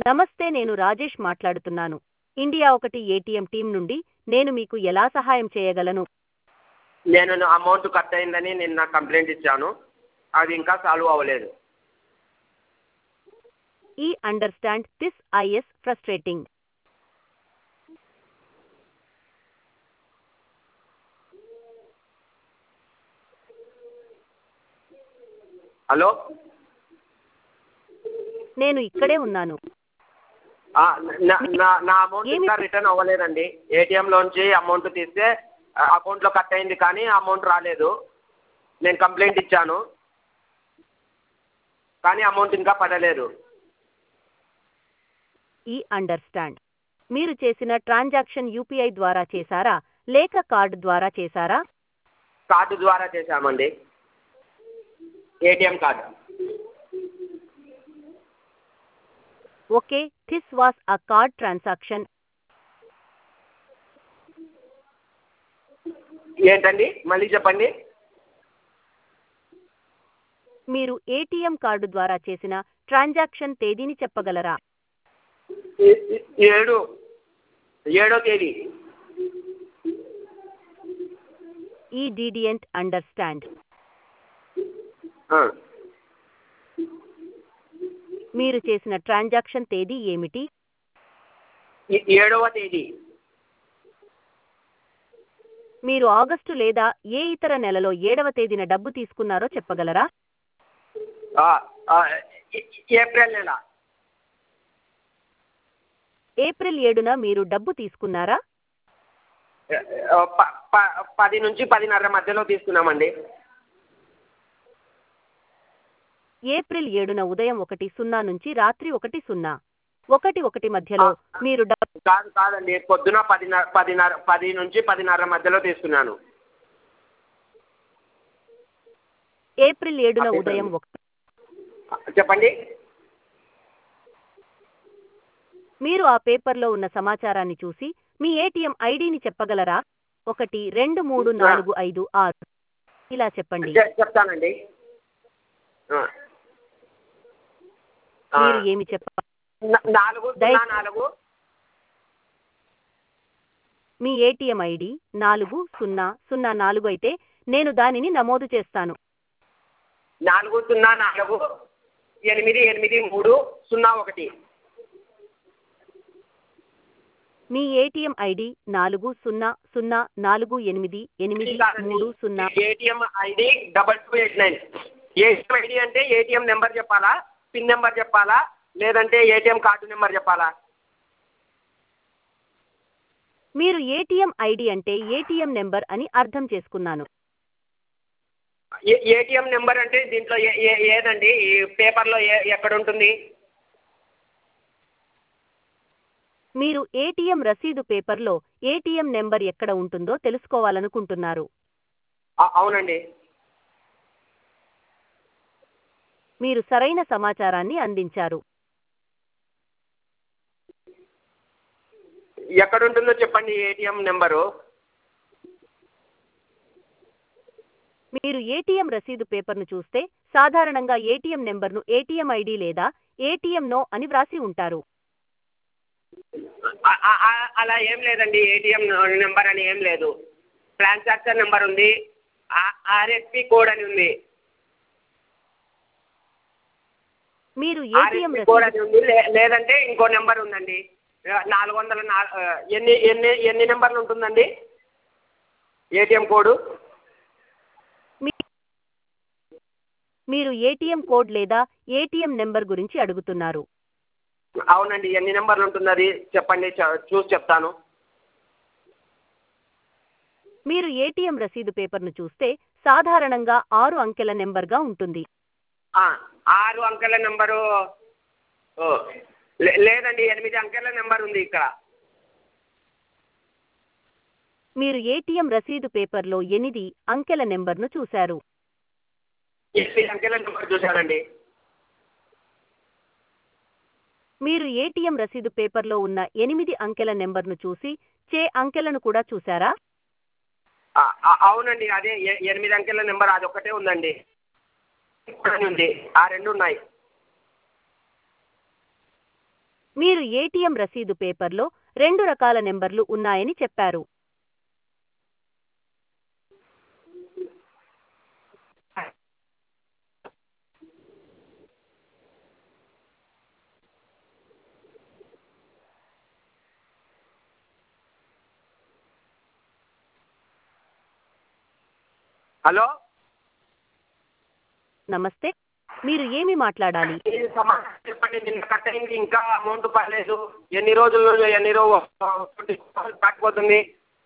నమస్తే నేను రాజేష్ మాట్లాడుతున్నాను ఇండియా ఒకటి ఏటీఎం టీం నుండి నేను మీకు ఎలా సహాయం చేయగలను నేను నా అమౌంట్ కట్ అయిందని నిన్న కంప్లైంట్ ఇచ్చాను అది ఇంకా సాల్వ్ అవ్వలేదు ఈ understand this is frustrating hello నేను ఇక్కడే ఉన్నాను ఆ, నా నా నా అమౌంట్ ఏమి- ఇంకా రిటర్న్ అవ్వలేదండి ఏటీఎంలోంచి అమౌంట్ తీస్తే అకౌంట్లో కట్ అయింది కానీ అమౌంట్ రాలేదు నేను కంప్లైంట్ ఇచ్చాను కానీ అమౌంట్ ఇంకా పడలేదు ఈ అండర్స్టాండ్ మీరు చేసిన ట్రాన్సాక్షన్ యూపీఐ ద్వారా చేశారా లేక కార్డు ద్వారా చేశారా కార్డు ద్వారా చేశామండి ATM card okay this was a card transaction ఏంటండి మళ్ళీ చెప్పండి మీరు ఏటీఎం కార్డు ద్వారా చేసిన ట్రాన్సాక్షన్ తేదీని చెప్పగలరా ఏ- ఏ- ఏడు ఏడో తేదీ ఈ డీడియంట్ అండర్స్టాండ్ ఆ. మీరు చేసిన ట్రాన్సాక్షన్ తేదీ ఏమిటి ఏ- ఏడవ తేదీ మీరు ఆగస్టు లేదా ఏ ఇతర నెలలో ఏడవ తేదీన డబ్బు తీసుకున్నారో చెప్పగలరా ఆ, ఆ, ఏ- ఏప్రిల్ నెల ఏప్రిల్ ఏడున మీరు డబ్బు తీసుకున్నారా ఆ, ప- ప- పది నుంచి పదిన్నర మధ్యలో తీసుకున్నామండి ఏప్రిల్ ఏడున ఉదయం ఒకటి సున్నా నుంచి రాత్రి ఒకటి సున్నా ఒకటి ఒకటి మధ్యలో మీరు డబ్బు కాదు కాదండి పొద్దున పదిన్నర పదిన్నర పది నుంచి పదిన్నర మధ్యలో తీసుకున్నాను ఏప్రిల్ ఏడున అదే ఉదయం సార్. ఒకటి చెప్పండి మీరు ఆ పేపర్లో ఉన్న సమాచారాన్ని చూసి మీ ఏటీఎం ఐడిని చెప్పగలరా ఒకటి రెండు మూడు నాలుగు ఐదు ఆరు ఇలా చెప్పండి చె- చెప్తానండి ఆ. ఆ, మీరు ఏమి చెప్ప నా- నాలుగు సున్నా దయ- నాలుగు మీ ఏటీఎం ఐడి నాలుగు సున్నా సున్నా నాలుగు అయితే నేను దానిని నమోదు చేస్తాను నాలుగు సున్నా నాలుగు ఎనిమిది ఎనిమిది మూడు సున్నా ఒకటి మీ ఏటీఎం ఐడి నాలుగు సున్నా సున్నా నాలుగు ఎనిమిది ఎనిమిది మూడు సున్నా ATM ID double two eight nine ATM ID అంటే ఏటీఎం నెంబర్ చెప్పాలా పిన్ నెంబర్ చెప్పాలా లేదంటే ఏటీఎం కార్డు నెంబర్ చెప్పాలా మీరు ఏటీఎం ఐడి అంటే ఏటీఎం నెంబర్ అని అర్థం చేసుకున్నాను ఏ- ఏటీఎం నెంబర్ అంటే దీంట్లో ఏ ఏ- ఏదండి ఈ పేపర్లో ఏ ఎక్కడ ఉంటుంది మీరు ఏటీఎం రసీదు పేపర్లో ఏటీఎం నెంబర్ ఎక్కడ ఉంటుందో తెలుసుకోవాలనుకుంటున్నారు అ- అవునండి మీరు సరైన సమాచారాన్ని అందించారు ఎక్కడ ఉంటుందో చెప్పండి ఏటీఎం నెంబరు మీరు ఏటీఎం రసీదు పేపర్ను చూస్తే సాధారణంగా ఏటీఎం నెంబర్ను ఏటీఎం ఐడి లేదా ఏటీఎం నో అని వ్రాసి ఉంటారు అ- అ- అ- అలా ఏం లేదండి ఏటీఎం నెంబర్ అని ఏం లేదు ట్రాన్సాక్షన్ నెంబర్ ఉంది ఆర్ఎస్పి కోడ్ అని ఉంది మీరు ఏటీఎం ఆర్ఎస్పి కోడ్ రసీదు అని ఉంది లే- లేదంటే ఇంకో నెంబర్ ఉందండి నాలుగు వందల నా- ఆ, ఎన్ని ఎన్ని ఎన్ని నెంబర్లు ఉంటుందండి ఏటీఎం కోడ్ మీ- మీరు ఏటీఎం కోడ్ లేదా ఏటీఎం నెంబర్ గురించి అడుగుతున్నారు అవునండి ఎన్ని నెంబర్లు ఉంటుంది అది చెప్పండి చ- చూసి చెప్తాను మీరు ఏటీఎం రసీదు పేపర్ను చూస్తే సాధారణంగా ఆరు అంకెల నెంబర్గా ఉంటుంది ఆ, ఆరు అంకెల నెంబరు ఓ, లే- లేదండి ఎనిమిది అంకెల నెంబర్ ఉంది ఇక్కడ మీరు ఏటీఎం రసీదు పేపర్లో ఎనిమిది అంకెల నెంబర్ను చూశారు ఎనిమిది అంకెల నెంబర్ చూశానండి మీరు ఏటీఎం రసీదు పేపర్లో ఉన్న ఎనిమిది అంకెల నెంబర్ను చూసి చే అంకెలను కూడా చూశారా ఆ, ఆ, అవునండి అదే ఎ- ఎనిమిది అంకెల నెంబర్ అది ఒక్కటే ఉందండి అని ఉంది ఆ రెండు ఉన్నాయి మీరు ఏటీఎం రసీదు పేపర్లో రెండు రకాల నెంబర్లు ఉన్నాయని చెప్పారు హలో నమస్తే మీరు ఏమి మాట్లాడాలి ఈ సమాచారం చెప్పండి నిన్న కట్ అయింది ఇంకా అమౌంట్ పడలేదు ఎన్ని రోజులు ఎన్ని రోజులు కాకపోతుంది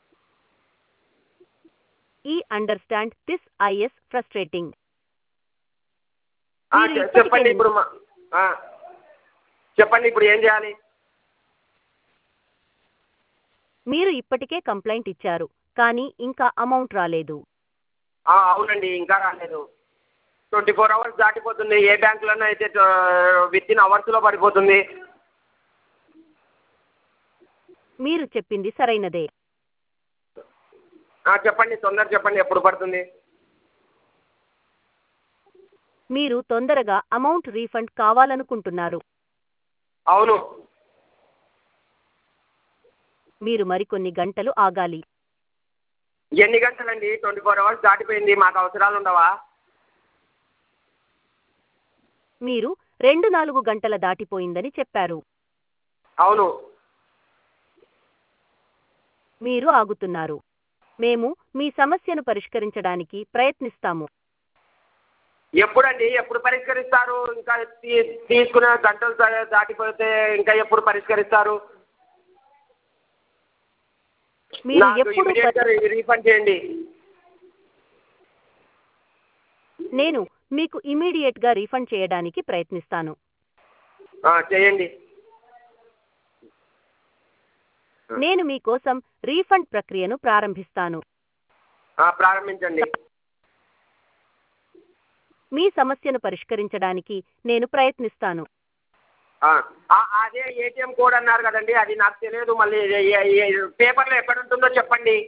ఈ అండర్స్టాండ్ దిస్ ఐఎస్ ఫ్రస్ట్రేటింగ్ ఆ, మీరు చె- ఇప్పటికే చెప్పండి ఇప్పుడు మా- ఆ, చెప్పండి ఇప్పుడు ఏం చేయాలి మీరు ఇప్పటికే కంప్లైంట్ ఇచ్చారు కానీ ఇంకా అమౌంట్ రాలేదు ఆ, అవునండి ఇంకా రాలేదు ట్వంటీ ఫోర్ అవర్స్ దాటిపోతుంది ఏ బ్యాంకులోనే అయితే విత్ ఇన్ అవర్స్లో పడిపోతుంది మీరు చెప్పింది సరైనదే ఆ, చెప్పండి తొందర చెప్పండి ఎప్పుడు పడుతుంది మీరు తొందరగా అమౌంట్ రీఫండ్ కావాలనుకుంటున్నారు అవును మీరు మరికొన్ని గంటలు ఆగాలి ఎన్ని గంటలండి ట్వంటీ ఫోర్ అవర్స్ దాటిపోయింది మాకు అవసరాలు ఉండవా మీరు రెండు నాలుగు గంటల దాటిపోయిందని చెప్పారు అవును మీరు ఆగుతున్నారు మేము మీ సమస్యను పరిష్కరించడానికి ప్రయత్నిస్తాము ఎప్పుడండి ఎప్పుడు పరిష్కరిస్తారు ఇంకా తీ- తీసుకునే గంటలు దా- దాటిపోతే ఇంకా ఎప్పుడు పరిష్కరిస్తారు మీరు నాకు ఎప్పుడు immediate గా రీ- రీఫండ్ చేయండి నేను మీకు ఇమీడియట్ గా రీఫండ్ చేయడానికి ప్రయత్నిస్తాను ఆ, చేయండి నేను మీకోసం రీఫండ్ ప్రక్రియను ప్రారంభిస్తాను ఆ, ప్రారంభించండి మీ సమస్యను పరిష్కరించడానికి నేను ప్రయత్నిస్తాను ఆ, ఆ, అదే ఏటీఎం కోడ్ అన్నారు కదండి అది నాకు తెలియదు మళ్ళీ ఏ- ఏ- ఏ- పేపర్లో ఎక్కడ ఉంటుందో చెప్పండి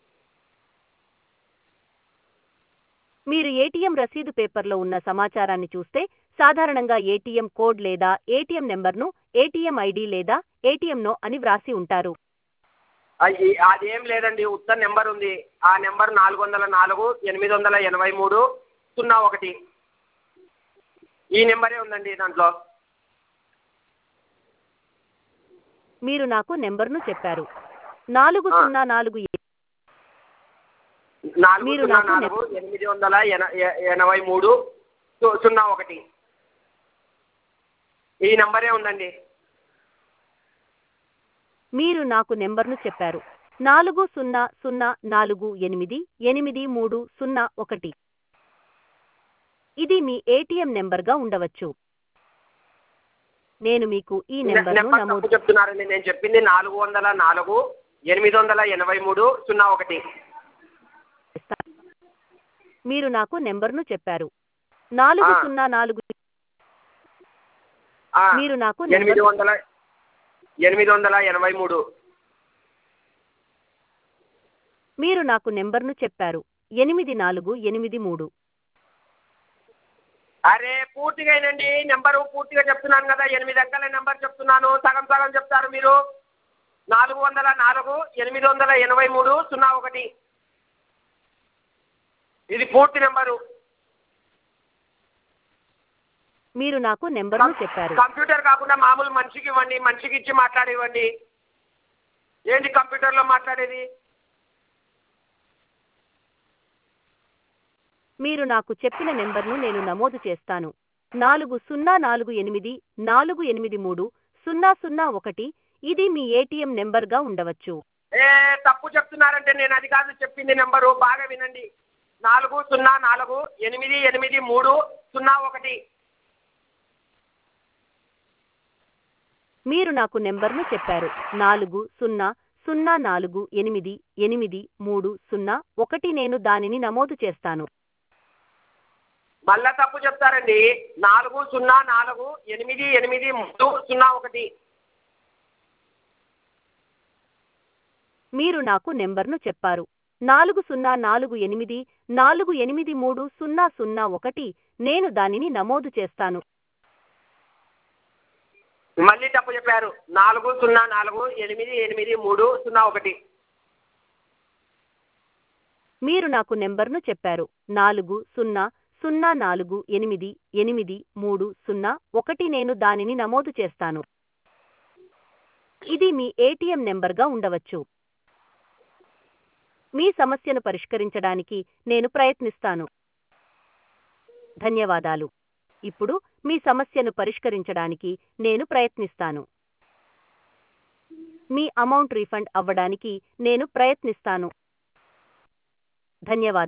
మీరు ఏటీఎం రసీదు పేపర్లో ఉన్న సమాచారాన్ని చూస్తే సాధారణంగా ఏటీఎం కోడ్ లేదా ఏటీఎం నెంబర్ను ఏటీఎం ఐడి లేదా ఏటీఎంనో అని వ్రాసి ఉంటారు అయ్యి అదేం లేదండి ఉత్త నెంబర్ ఉంది ఆ నెంబర్ నాలుగు వందల నాలుగు ఎనిమిది వందల ఎనభై మూడు సున్నా ఒకటి ఈ నెంబరే ఉందండి దాంట్లో మీరు నాకు నెంబర్ను చెప్పారు నాలుగు ఆ. సున్నా నాలుగు ఏ- నాలుగు మీరు సున్నా నాకు నాలుగు ఎనిమిది వందల ఎన ఎ- ఎనభై మూడు సు- సున్నా ఒకటి ఈ నెంబరే ఉందండి మీరు నాకు నెంబర్ను చెప్పారు నాలుగు సున్నా సున్నా నాలుగు ఎనిమిది ఎనిమిది మూడు సున్నా ఒకటి ఇది మీ ఏటీఎం నెంబర్గా ఉండవచ్చు నేను మీకు ఈ నెంబర్ను నెంబర్ నమోదు తప్పు చెప్తున్నారండి నేను చెప్పింది నాలుగు వందల నాలుగు ఎనిమిది వందల ఎనభై మూడు సున్నా ఒకటి చేస్తాను మీరు నాకు నెంబర్ను చెప్పారు నాలుగు ఆ. సున్నా నాలుగు ఆ, మీరు నాకు ఎనిమిది నెంబర్ వందల ఎనిమిది వందల ఎనభై మూడు మీరు నాకు నెంబర్ను చెప్పారు ఎనిమిది నాలుగు ఎనిమిది మూడు అరే పూర్తిగా ఏనండి నెంబరు పూర్తిగా చెప్తున్నాను కదా ఎనిమిది అంకెల నెంబర్ చెప్తున్నాను సగం సగం చెప్తారు మీరు నాలుగు వందల నాలుగు ఎనిమిది వందల ఎనభై మూడు సున్నా ఒకటి ఇది పూర్తి నెంబరు మీరు నాకు నెంబర్ను చెప్పారు కంప్యూటర్ కాకుండా మామూలు మనిషికి ఇవ్వండి మనిషికి ఇచ్చి మాట్లాడివ్వండి ఏంటి కంప్యూటర్లో మాట్లాడేది మీరు నాకు చెప్పిన నెంబర్ను నేను నమోదు చేస్తాను నాలుగు సున్నా నాలుగు ఎనిమిది నాలుగు ఎనిమిది మూడు సున్నా సున్నా ఒకటి ఇది మీ ఏటీఎం నెంబర్గా ఉండవచ్చు ఏ తప్పు చెప్తున్నారంటే నేను అది కాదు చెప్పింది నెంబరు బాగా వినండి నాలుగు సున్నా నాలుగు ఎనిమిది ఎనిమిది మూడు సున్నా ఒకటి మీరు నాకు నెంబర్ను చెప్పారు నాలుగు సున్నా సున్నా నాలుగు ఎనిమిది ఎనిమిది మూడు సున్నా ఒకటి నేను దానిని నమోదు చేస్తాను మళ్ళా తప్పు చెప్తారండి నాలుగు సున్నా నాలుగు ఎనిమిది ఎనిమిది మూడు సున్నా ఒకటి మీరు నాకు నెంబర్ను చెప్పారు నాలుగు సున్నా నాలుగు ఎనిమిది నాలుగు ఎనిమిది మూడు సున్నా సున్నా ఒకటి నేను దానిని నమోదు చేస్తాను మళ్ళీ తప్పు చెప్పారు నాలుగు సున్నా నాలుగు ఎనిమిది ఎనిమిది మూడు సున్నా ఒకటి మీరు నాకు నెంబర్ను చెప్పారు నాలుగు సున్నా సున్నా నాలుగు ఎనిమిది ఎనిమిది మూడు సున్నా ఒకటి నేను దానిని నమోదు చేస్తాను ఇది మీ ఏటీఎం నెంబర్గా ఉండవచ్చు మీ సమస్యను పరిష్కరించడానికి నేను ప్రయత్నిస్తాను ధన్యవాదాలు ఇప్పుడు మీ సమస్యను పరిష్కరించడానికి నేను ప్రయత్నిస్తాను మీ అమౌంట్ రీఫండ్ అవ్వడానికి నేను ప్రయత్నిస్తాను ధన్యవాదాలు